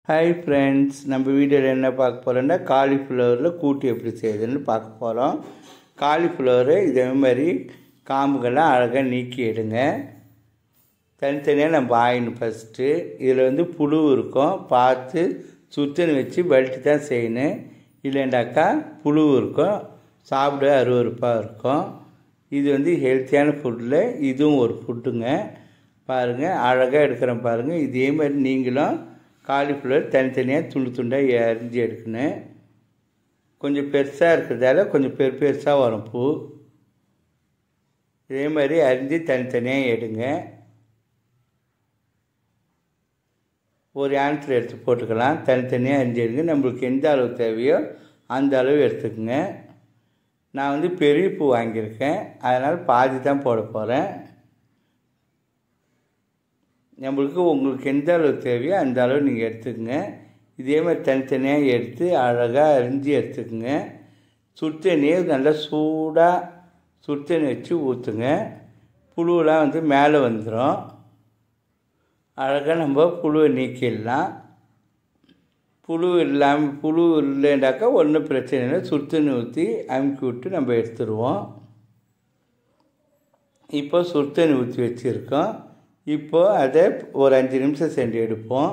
hi friends நம்ம வீடியோவில் என்ன பார்க்க போகிறோன்னா காலிஃப்ளவரில் கூட்டு எப்படி செய்யுதுன்னு பார்க்க போகிறோம் காலிஃப்ளவரு இதே மாதிரி காம்புகள்லாம் அழகாக நீக்கி எடுங்க தனித்தனியாக நம்ம ஆயிடணும் ஃபஸ்ட்டு இதில் வந்து புழு இருக்கும் பார்த்து சுத்தன்னு வச்சு வலிட்டு தான் செய்யணும் இல்லைண்டாக்கா புழு இருக்கும் சாப்பிட அருவருப்பாக இருக்கும் இது வந்து ஹெல்த்தியான ஃபுட்டில் இதுவும் ஒரு ஃபுட்டுங்க பாருங்கள் அழகாக எடுக்கிறேன் பாருங்கள் இதே மாதிரி நீங்களும் காலிஃப்ளவர் தனித்தனியாக துண்டு துண்டாக அரிஞ்சு எடுக்கணும் கொஞ்சம் பெருசாக இருக்கிறதால கொஞ்சம் பெரு பெருசாக வரும் பூ இதே மாதிரி அரிஞ்சு தனித்தனியாக எடுங்க ஒரு ஆன்சர் எடுத்து போட்டுக்கலாம் தனித்தனியாக அரிஞ்சு எடுங்க நம்மளுக்கு எந்த அளவு தேவையோ அந்த அளவு எடுத்துக்கோங்க நான் வந்து பெரிய பூ வாங்கியிருக்கேன் அதனால் பாதி தான் போட போகிறேன் நம்மளுக்கு உங்களுக்கு எந்த அளவு தேவையோ அந்த அளவு நீங்கள் எடுத்துக்கோங்க இதே மாதிரி தனித்தனியாக எடுத்து அழகாக அரிஞ்சு எடுத்துக்கோங்க சுடுதண்ணியை நல்லா சூடாக சுடுதண்ணி வச்சு ஊற்றுங்க புழுவெலாம் வந்து மேலே வந்துடும் அழகாக நம்ம புழுவை நீக்கிடலாம் புழு இல்லாமல் புழு இல்லைண்டாக்கா ஒன்றும் பிரச்சனை இல்லை சுடுதண்ணி ஊற்றி அமுக்கி விட்டு நம்ம எடுத்துருவோம் இப்போ சுடுதண்ணி ஊற்றி வச்சுருக்கோம் இப்போது அதை ஒரு அஞ்சு நிமிஷம் சென்று எடுப்போம்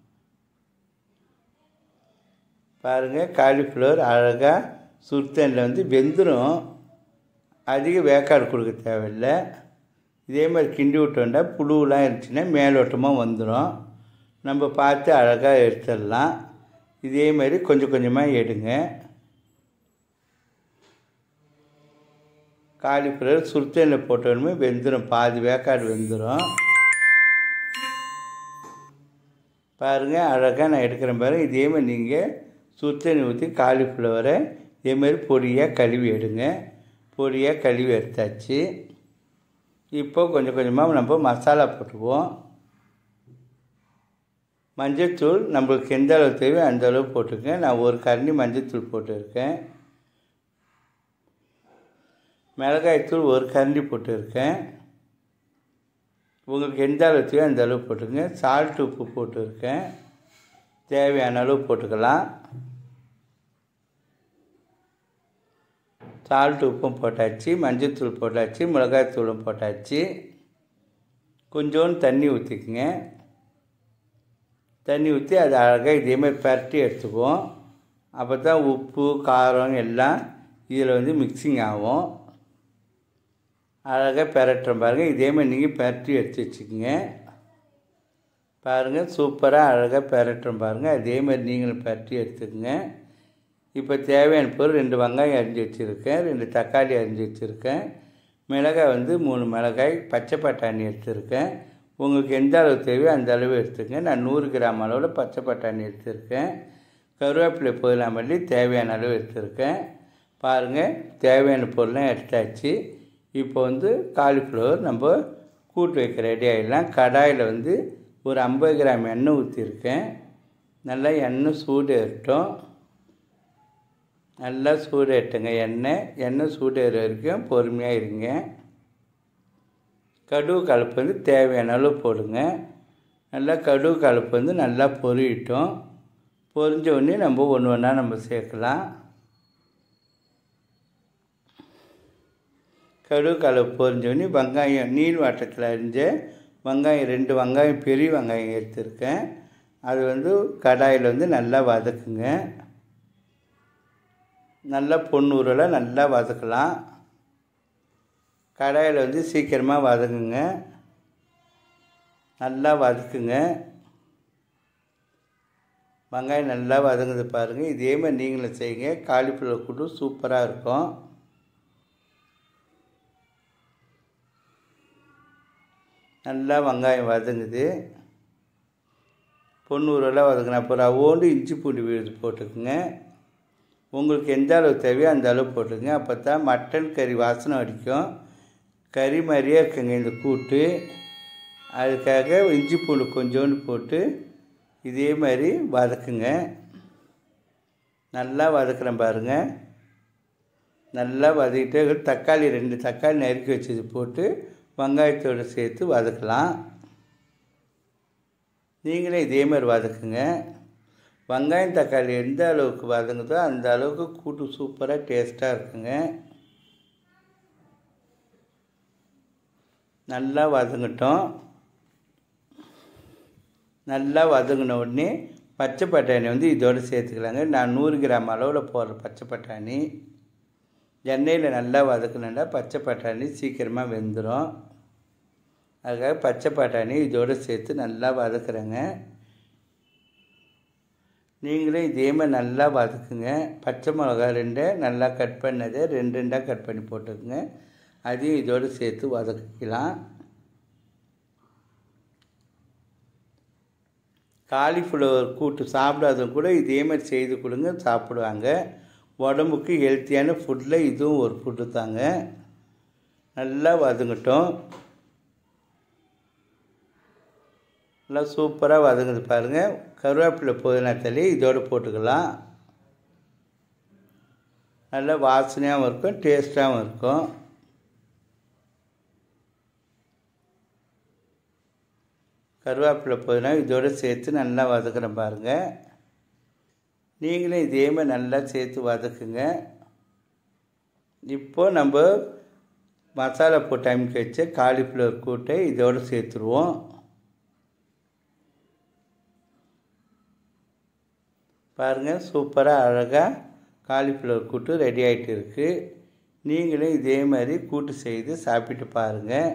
பாருங்கள் காலிஃப்ளவர் அழகாக சுடுதண்ணில் வந்து வெந்துடும் அதிக வேக்காடு கொடுக்க தேவையில்லை இதே மாதிரி கிண்டி விட்டோம்னா புழுவெலாம் இருந்துச்சுன்னா மேலோட்டமாக வந்துடும் நம்ம பார்த்து அழகாக எடுத்துடலாம் இதே மாதிரி கொஞ்சம் கொஞ்சமாக எடுங்க காலிஃப்ளவர் சுடுதண்ணில் போட்டோன்னு வெந்துடும் பாதி வேக்காடு வெந்துடும் பாருங்கள் அழகாக நான் எடுக்கிறேன் பாருங்கள் இதே மாதிரி நீங்கள் சுத்தண்ணி ஊற்றி காலிஃப்ளவரை இதேமாரி பொடியாக கழுவி எடுங்க பொடியாக கழுவி எடுத்தாச்சு இப்போ கொஞ்சம் கொஞ்சமாக நம்ம மசாலா போட்டுக்குவோம் மஞ்சத்தூள் நம்மளுக்கு எந்த அளவு தேவையோ அந்த அளவு போட்டுக்கேன் நான் ஒரு கரண்டி மஞ்சத்தூள் போட்டிருக்கேன் மிளகாய்த்தூள் ஒரு கரண்டி போட்டிருக்கேன் உங்களுக்கு எந்த அளவு தேவையோ அந்த அளவு போட்டுங்க சால்ட் உப்பு போட்டிருக்கேன் தேவையான அளவு போட்டுக்கலாம் சால்ட் உப்பும் போட்டாச்சு மஞ்சத்தூள் போட்டாச்சு மிளகாய்த்தூளும் போட்டாச்சு கொஞ்சோண்டு தண்ணி ஊற்றிக்குங்க தண்ணி ஊற்றி அது அழகாக இதேமாதிரி பரட்டி எடுத்துக்குவோம் அப்போ தான் உப்பு காரம் எல்லாம் இதில் வந்து மிக்சிங் ஆகும் அழகாக பெரட்டுறோம் பாருங்கள் இதே மாதிரி நீங்கள் பெரட்டி எடுத்து வச்சுக்கோங்க பாருங்கள் சூப்பராக அழகாக பெரட்டுறோம் பாருங்கள் அதே மாதிரி நீங்களும் பெரட்டி எடுத்துக்கோங்க இப்போ தேவையான பொருள் ரெண்டு வெங்காயம் அரிஞ்சு வச்சுருக்கேன் ரெண்டு தக்காளி அரிஞ்சு வச்சுருக்கேன் மிளகாய் வந்து மூணு மிளகாய் பச்சை பட்டாணி எடுத்திருக்கேன் உங்களுக்கு எந்த அளவு தேவையோ அந்த அளவு எடுத்துக்கங்க நான் நூறு கிராம் அளவில் பச்சை பட்டாணி எடுத்திருக்கேன் கருவேப்பிலை புதினா மல்லி தேவையான அளவு எடுத்திருக்கேன் பாருங்கள் தேவையான பொருள்லாம் எடுத்தாச்சு இப்போ வந்து காலிஃப்ளவர் நம்ம கூட்டு வைக்க ரெடி ஆகிடலாம் கடாயில் வந்து ஒரு ஐம்பது கிராம் எண்ணெய் ஊற்றிருக்கேன் நல்லா எண்ணெய் சூடு ஏறட்டும் நல்லா சூடு ஏட்டுங்க எண்ணெய் எண்ணெய் சூடு ஏற வரைக்கும் பொறுமையாக இருங்க கடுகு கலப்பு வந்து தேவையான அளவு போடுங்க நல்லா கடுகு கலப்பு வந்து நல்லா பொரியட்டும் பொரிஞ்ச உடனே நம்ம ஒன்று ஒன்றா நம்ம சேர்க்கலாம் கடுகு கலப்பு பொரிஞ்சோடனே வெங்காயம் நீள் வாட்டத்தில் அரிஞ்ச வெங்காயம் ரெண்டு வெங்காயம் பெரிய வெங்காயம் எடுத்திருக்கேன் அது வந்து கடாயில் வந்து நல்லா வதக்குங்க நல்லா பொண்ணூரில் நல்லா வதக்கலாம் கடாயில் வந்து சீக்கிரமாக வதங்குங்க நல்லா வதக்குங்க வெங்காயம் நல்லா வதங்குது பாருங்கள் இதே மாதிரி நீங்களும் செய்யுங்க காலிஃப்ளவர் கூட்டு சூப்பராக இருக்கும் நல்லா வெங்காயம் வதங்குது பொண்ணூரெல்லாம் வதங்கின அப்புறம் அவோண்டு இஞ்சி பூண்டு விழுது போட்டுக்குங்க உங்களுக்கு எந்த அளவு தேவையோ அந்த அளவு போட்டுங்க அப்போ தான் மட்டன் கறி வாசனை அடிக்கும் கறி மாதிரியே இருக்குங்க இந்த கூட்டு அதுக்காக இஞ்சி பூண்டு கொஞ்சோண்டு போட்டு இதே மாதிரி வதக்குங்க நல்லா வதக்குறேன் பாருங்கள் நல்லா வதக்கிட்டு தக்காளி ரெண்டு தக்காளி நறுக்கி வச்சது போட்டு வெங்காயத்தோடு சேர்த்து வதக்கலாம் நீங்களே இதே மாதிரி வதக்குங்க வெங்காயம் தக்காளி எந்த அளவுக்கு வதங்குதோ அந்த அளவுக்கு கூட்டு சூப்பராக டேஸ்ட்டாக இருக்குங்க நல்லா வதங்கட்டும் நல்லா வதங்கின உடனே பச்சை பட்டாணி வந்து இதோடு சேர்த்துக்கலாங்க நான் நூறு கிராம் அளவில் போடுற பச்சை பட்டாணி எண்ணெயில் நல்லா வதக்கணுன்னா பச்சை பட்டாணி சீக்கிரமாக வெந்துடும் அதுக்காக பச்சை பட்டாணி இதோடு சேர்த்து நல்லா வதக்குறேங்க நீங்களும் இதே மாதிரி நல்லா வதக்குங்க பச்சை மிளகா ரெண்டு நல்லா கட் பண்ணதை ரெண்டு ரெண்டாக கட் பண்ணி போட்டுக்குங்க அதையும் இதோடு சேர்த்து வதக்கிக்கலாம் காலிஃப்ளவர் கூட்டு சாப்பிடாதவங்க கூட இதே மாதிரி செய்து கொடுங்க சாப்பிடுவாங்க உடம்புக்கு ஹெல்த்தியான ஃபுட்டில் இதுவும் ஒரு ஃபுட்டு தாங்க நல்லா வதங்கட்டும் நல்லா சூப்பராக வதங்குது பாருங்கள் கருவேப்பிலை புதினா தள்ளி இதோடு போட்டுக்கலாம் நல்லா வாசனையாகவும் இருக்கும் டேஸ்ட்டாகவும் இருக்கும் கருவேப்பிலை புதினா இதோடு சேர்த்து நல்லா வதக்குறேன் பாருங்கள் நீங்களும் இதே மாதிரி நல்லா சேர்த்து வதக்குங்க இப்போது நம்ம மசாலா போட்டு அமுக்கி வச்ச காலிஃப்ளவர் கூட்டை இதோடு சேர்த்துருவோம் பாருங்கள் சூப்பராக அழகாக காலிஃப்ளவர் கூட்டு ரெடி ஆகிட்டு இருக்குது நீங்களும் இதே மாதிரி கூட்டு செய்து சாப்பிட்டு பாருங்கள்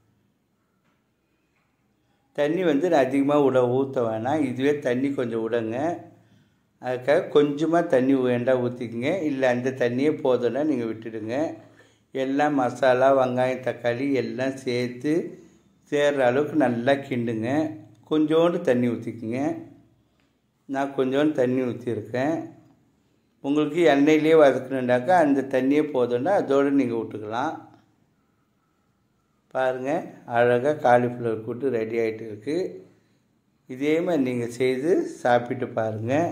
தண்ணி வந்து நான் அதிகமாக விட ஊற்ற வேணாம் இதுவே தண்ணி கொஞ்சம் விடுங்க அதுக்காக கொஞ்சமாக தண்ணி வேண்டாம் ஊற்றிக்கிங்க இல்லை அந்த தண்ணியே போதும்னா நீங்கள் விட்டுடுங்க எல்லாம் மசாலா வெங்காயம் தக்காளி எல்லாம் சேர்த்து சேர்கிற அளவுக்கு நல்லா கிண்டுங்க கொஞ்சோண்டு தண்ணி ஊற்றிக்குங்க நான் கொஞ்சோண்டு தண்ணி ஊற்றிருக்கேன் உங்களுக்கு எண்ணெயிலே வதக்கணுண்டாக்கா அந்த தண்ணியே போதும்னா அதோடு நீங்கள் விட்டுக்கலாம் பாருங்கள் அழகாக காலிஃப்ளவர் கூட்டு ரெடி ஆகிட்டு இருக்குது இதே மாதிரி நீங்கள் செய்து சாப்பிட்டு பாருங்கள்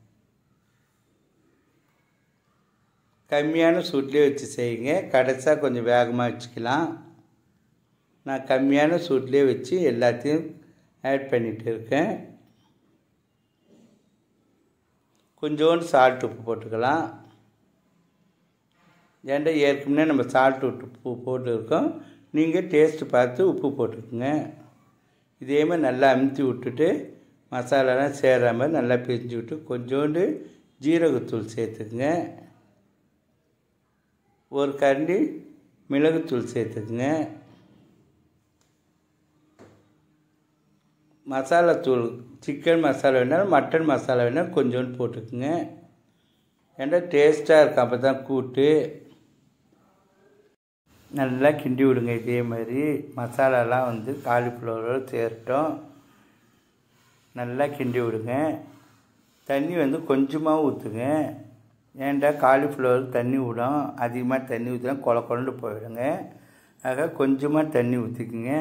கம்மியான சூட்லேயே வச்சு செய்யுங்க கடைசியாக கொஞ்சம் வேகமாக வச்சுக்கலாம் நான் கம்மியான சூட்லேயே வச்சு எல்லாத்தையும் ஆட் பண்ணிகிட்டு இருக்கேன் கொஞ்சோண்டு சால்ட் உப்பு போட்டுக்கலாம் ஏன்டா ஏற்கனவே நம்ம சால்ட் உப்பு போட்டுருக்கோம் நீங்கள் டேஸ்ட்டு பார்த்து உப்பு போட்டுக்குங்க இதே மாதிரி நல்லா அமுத்தி விட்டுட்டு மசாலாலாம் சேர்கிற மாதிரி நல்லா பிரிஞ்சு விட்டு கொஞ்சோண்டு ஜீரகத்தூள் சேர்த்துக்குங்க ஒரு கரண்டி மிளகுத்தூள் சேர்த்துக்குங்க மசாலா தூள் சிக்கன் மசாலா வேணாலும் மட்டன் மசாலா வேணாலும் கொஞ்சோண்டு போட்டுக்குங்க ஏன்னா டேஸ்ட்டாக இருக்கும் அப்போ தான் கூட்டு நல்லா கிண்டி விடுங்க இதே மாதிரி மசாலாலாம் வந்து காலிஃப்ளவரோடு சேர்த்தோம் நல்லா கிண்டி விடுங்க தண்ணி வந்து கொஞ்சமாக ஊற்றுங்க ஏன்டா காலிஃப்ளவர் தண்ணி விடும் அதிகமாக தண்ணி ஊற்றினா கொல கொலண்டு போயிடுங்க ஆக கொஞ்சமாக தண்ணி ஊற்றிக்குங்க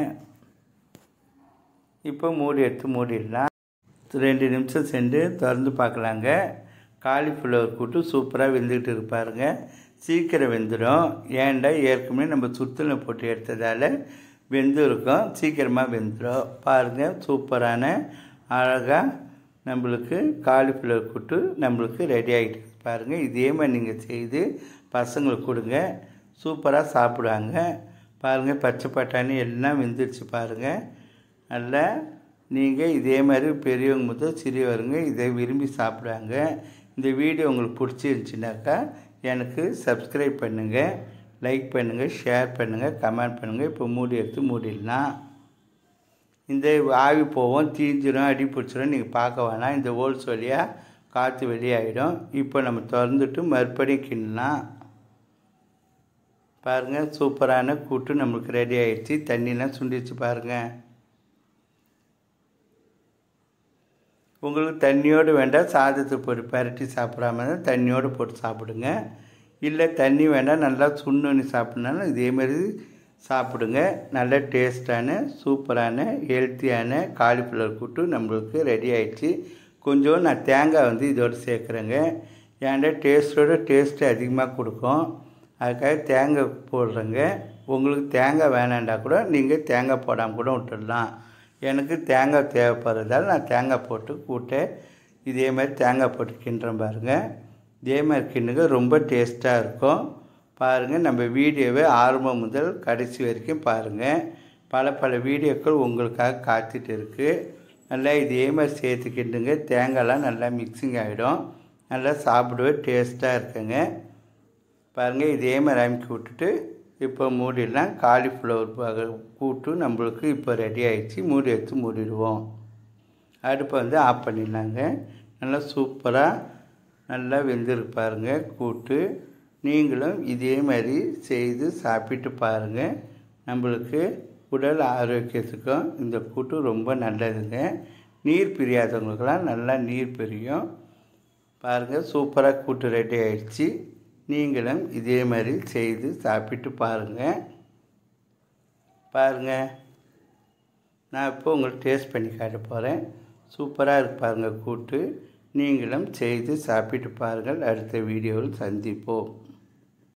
இப்போ மூடி எடுத்து மூடிடலாம் ரெண்டு நிமிஷம் சென்று திறந்து பார்க்கலாங்க காலிஃப்ளவர் கூட்டு சூப்பராக வெந்துக்கிட்டு இருப்பாருங்க சீக்கிரம் வெந்துடும் ஏன்டா ஏற்கனவே நம்ம சுத்தலை போட்டு எடுத்ததால் வெந்து இருக்கும் சீக்கிரமாக வெந்துடும் பாருங்கள் சூப்பரான அழகாக நம்மளுக்கு காலிஃப்ளவர் கூட்டு நம்மளுக்கு ரெடி ஆகிட்டு பாருங்கள் இதே மாதிரி நீங்கள் செய்து பசங்களுக்கு கொடுங்க சூப்பராக சாப்பிடுவாங்க பாருங்கள் பச்சை பட்டாணி எல்லாம் வெந்துருச்சு பாருங்கள் நல்லா நீங்கள் இதே மாதிரி பெரியவங்க முதல் சிறியவருங்க இதை விரும்பி சாப்பிடுவாங்க இந்த வீடியோ உங்களுக்கு பிடிச்சிருந்துச்சினாக்கா எனக்கு சப்ஸ்கிரைப் பண்ணுங்கள் லைக் பண்ணுங்கள் ஷேர் பண்ணுங்கள் கமெண்ட் பண்ணுங்கள் இப்போ மூடி எடுத்து மூடிடலாம் இந்த ஆவி போவோம் தீஞ்சிரும் அடி பிடிச்சிரும் நீங்கள் பார்க்க வேணாம் இந்த ஹோல்ஸ் வழியாக காற்று வெளியாகிடும் இப்போ நம்ம திறந்துட்டு மறுபடியும் கிண்டலாம் பாருங்கள் சூப்பரான கூட்டு நம்மளுக்கு ரெடி ஆயிடுச்சு தண்ணிலாம் சுண்டிச்சு பாருங்கள் உங்களுக்கு தண்ணியோடு வேண்டாம் சாதத்தை போட்டு பரட்டி சாப்பிடாம இருந்தால் தண்ணியோடு போட்டு சாப்பிடுங்க இல்லை தண்ணி வேண்டாம் நல்லா சுண்ணி சாப்பிட்னாலும் இதேமாரி சாப்பிடுங்க நல்ல டேஸ்டான சூப்பரான ஹெல்த்தியான காலிஃப்ளவர் கூட்டு நம்மளுக்கு ரெடி ஆயிடுச்சு கொஞ்சம் நான் தேங்காய் வந்து இதோடு சேர்க்குறேங்க ஏன்டா டேஸ்ட்டோட டேஸ்ட்டு அதிகமாக கொடுக்கும் அதுக்காக தேங்காய் போடுறேங்க உங்களுக்கு தேங்காய் வேணாண்டா கூட நீங்கள் தேங்காய் போடாமல் கூட விட்டுடலாம் எனக்கு தேங்காய் தேவைப்படுறதால நான் தேங்காய் போட்டு கூட்ட இதே மாதிரி தேங்காய் போட்டு கிண்டுறோம் பாருங்கள் இதே மாதிரி கிண்டுங்க ரொம்ப டேஸ்ட்டாக இருக்கும் பாருங்கள் நம்ம வீடியோவை ஆரம்பம் முதல் கடைசி வரைக்கும் பாருங்கள் பல பல வீடியோக்கள் உங்களுக்காக காத்துட்டு இருக்குது நல்லா இதே மாதிரி சேர்த்துக்கிட்டுங்க தேங்காய்லாம் நல்லா மிக்சிங் ஆகிடும் நல்லா சாப்பிடவே டேஸ்ட்டாக இருக்குங்க பாருங்கள் இதே மாதிரி அமுக்கி விட்டுட்டு இப்போ மூடிடலாம் காலிஃப்ளவர் வகை கூட்டு நம்மளுக்கு இப்போ ரெடி ஆயிடுச்சு மூடி எடுத்து மூடிடுவோம் அடுப்பை வந்து ஆஃப் பண்ணிடலாங்க நல்லா சூப்பராக நல்லா வெந்திருக்கு பாருங்கள் கூட்டு நீங்களும் இதே மாதிரி செய்து சாப்பிட்டு பாருங்கள் நம்மளுக்கு உடல் ஆரோக்கியத்துக்கும் இந்த கூட்டு ரொம்ப நல்லதுங்க நீர் பிரியாதவங்களுக்கெல்லாம் நல்லா நீர் பிரியும் பாருங்கள் சூப்பராக கூட்டு ரெடி ஆயிடுச்சு நீங்களும் இதே மாதிரி செய்து சாப்பிட்டு பாருங்கள் பாருங்கள் நான் இப்போ உங்களுக்கு டேஸ்ட் பண்ணி காட்ட போகிறேன் சூப்பராக இருக்கு பாருங்கள் கூட்டு நீங்களும் செய்து சாப்பிட்டு பாருங்கள் அடுத்த வீடியோவில் சந்திப்போம்